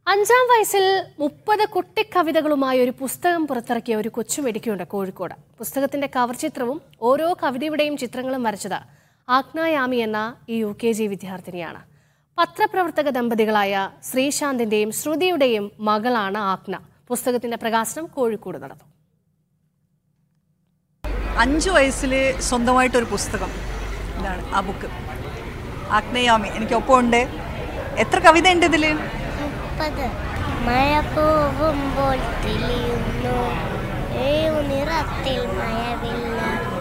അഞ്ചാം വയസ്സിൽ മുപ്പത് കുട്ടിക്കവിതകളുമായി ഒരു പുസ്തകം പുറത്തിറക്കിയ ഒരു കൊച്ചു മെഡിക്കുണ്ട് കോഴിക്കോട് പുസ്തകത്തിന്റെ കവർ ചിത്രവും ഓരോ കവിതയുടെയും ചിത്രങ്ങളും വരച്ചത് ആഗ്നായാമി എന്ന ഈ യു കെ ജി വിദ്യാർത്ഥിനിയാണ് പത്രപ്രവർത്തക ദമ്പതികളായ ശ്രീശാന്തിന്റെയും ശ്രുതിയുടെയും മകളാണ് ആഗ്ന പുസ്തകത്തിന്റെ പ്രകാശനം കോഴിക്കോട് നടന്നു അഞ്ച് വയസ്സിൽ സ്വന്തമായിട്ടൊരു പുസ്തകം ഇതാണ് ആ ബുക്ക് ആഗ്നേയാമി എനിക്കൊപ്പം ഉണ്ട് എത്ര കവിത ഉണ്ട് ഇതിൽ മുപ്പത് മഴ പോവുമ്പോൾ തെളിയുന്നു ഏഴു നിറത്തിൽ മഴവില്ല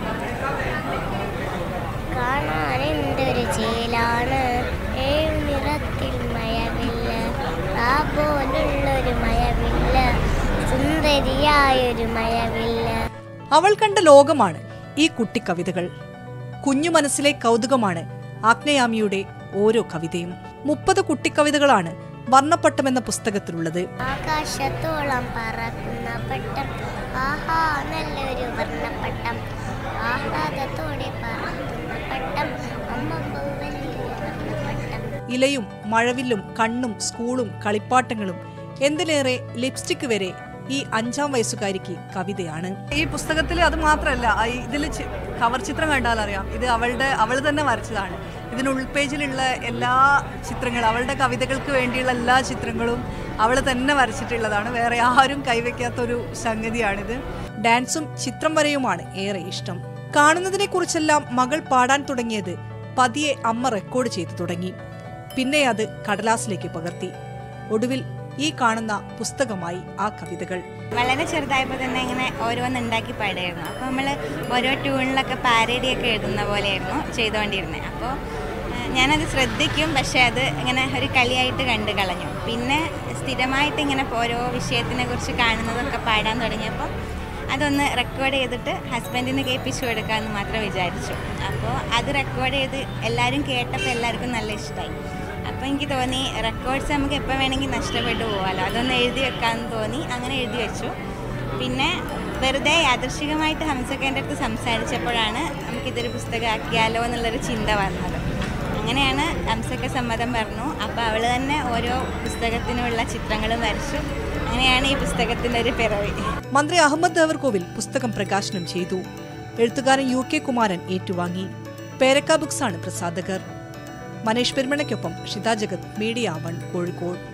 കാണാൻ എന്തൊരു ചേലാണ് ഏഴു നിറത്തിൽ മഴവില്ല ആ പോലുള്ളൊരു മഴവില്ല സുന്ദരിയായൊരു മഴവില്ല അവൾ കണ്ട ലോകമാണ് ഈ കുട്ടി കവിതകൾ കുഞ്ഞു മനസ്സിലെ കൗതുകമാണ് ആഗ്നേയാമിയുടെ ഓരോ കവിതയും മുപ്പത് കുട്ടിക്കവിതകളാണ് വർണ്ണപ്പട്ടം എന്ന പുസ്തകത്തിലുള്ളത് ആകാശത്തോളം പറക്കുന്ന പട്ടം ആഹാ നല്ലൊരു വർണ്ണപ്പട്ടം ആഹ്ലാദത്തോടെ പറക്കുന്ന പട്ടം അമ്മ വലിയൊരു വർണ്ണപ്പട്ടം ഇലയും മഴവില്ലും കണ്ണും സ്കൂളും കളിപ്പാട്ടങ്ങളും എന്തിനേറെ ലിപ്സ്റ്റിക് വരെ ഈ അഞ്ചാം വയസ്സുകാരിക്ക് കവിതയാണ് ഈ പുസ്തകത്തിൽ അത് മാത്രമല്ല ഇതിൽ കവർ ചിത്രം കണ്ടാൽ അറിയാം ഇത് അവളുടെ അവൾ തന്നെ വരച്ചതാണ് ഇതിന് ഉൾപേജിലുള്ള എല്ലാ ചിത്രങ്ങളും അവളുടെ കവിതകൾക്ക് വേണ്ടിയുള്ള എല്ലാ ചിത്രങ്ങളും അവൾ തന്നെ വരച്ചിട്ടുള്ളതാണ് വേറെ ആരും കൈവയ്ക്കാത്തൊരു സംഗതിയാണിത് ഡാൻസും ചിത്രം വരെയുമാണ് ഏറെ ഇഷ്ടം കാണുന്നതിനെ കുറിച്ചെല്ലാം മകൾ പാടാൻ തുടങ്ങിയത് പതിയെ അമ്മ റെക്കോർഡ് ചെയ്തു തുടങ്ങി പിന്നെ അത് കടലാസിലേക്ക് പകർത്തി ഒടുവിൽ ഈ കാണുന്ന പുസ്തകമായി ആ കവിതകൾ വളരെ ചെറുതായപ്പോൾ തന്നെ ഇങ്ങനെ ഓരോന്ന് ഉണ്ടാക്കി പാടായിരുന്നു അപ്പോൾ നമ്മൾ ഓരോ ട്യൂണിലൊക്കെ പാരഡിയൊക്കെ എഴുതുന്ന പോലെയായിരുന്നു ചെയ്തുകൊണ്ടിരുന്നത് അപ്പോൾ ഏഹ്, ഞാനത് ശ്രദ്ധിക്കും പക്ഷേ അത് ഇങ്ങനെ ഒരു കളിയായിട്ട് കണ്ടു കളഞ്ഞു പിന്നെ സ്ഥിരമായിട്ട് ഇങ്ങനെ ഓരോ വിഷയത്തിനെ കുറിച്ച് കാണുന്നതൊക്കെ പാടാൻ തുടങ്ങിയപ്പോൾ അതൊന്ന് റെക്കോർഡ് ചെയ്തിട്ട് ഹസ്ബൻഡിന് കേൾപ്പിച്ചു കൊടുക്കാമെന്ന് മാത്രം വിചാരിച്ചു അപ്പോൾ അത് റെക്കോർഡ് ചെയ്ത് എല്ലാവരും കേട്ടപ്പോൾ എല്ലാവർക്കും നല്ല ഇഷ്ടമായി അപ്പോൾ എനിക്ക് തോന്നി റെക്കോർഡ്സ് നമുക്ക് എപ്പോൾ വേണമെങ്കിൽ നഷ്ടപ്പെട്ടു പോകാമല്ലോ അതൊന്ന് എഴുതി വെക്കാമെന്ന് തോന്നി അങ്ങനെ എഴുതി വെച്ചു പിന്നെ വെറുതെ യാദൃശികമായിട്ട് ഹംസക്കേൻ്റെ അടുത്ത് സംസാരിച്ചപ്പോഴാണ് നമുക്കിതൊരു പുസ്തകമാക്കിയാലോ എന്നുള്ളൊരു ചിന്ത വന്നത് അങ്ങനെയാണ് ഹംസക്ക സമ്മതം പറഞ്ഞു അപ്പോൾ അവൾ തന്നെ ഓരോ പുസ്തകത്തിനുള്ള ചിത്രങ്ങളും വരച്ചു അങ്ങനെയാണ് ഈ പുസ്തകത്തിൻ്റെ ഒരു പിറവി മന്ത്രി അഹമ്മദ് ദേവർകോവിൽ പുസ്തകം പ്രകാശനം ചെയ്തു എഴുത്തുകാരൻ യു കെ കുമാരൻ ഏറ്റുവാങ്ങി പേരക്ക ബുക്സാണ് പ്രസാധകർ മനേഷ് പെരുമണയ്ക്കൊപ്പം ഷിത ജഗത് മീഡിയ വൺ കോഴിക്കോട്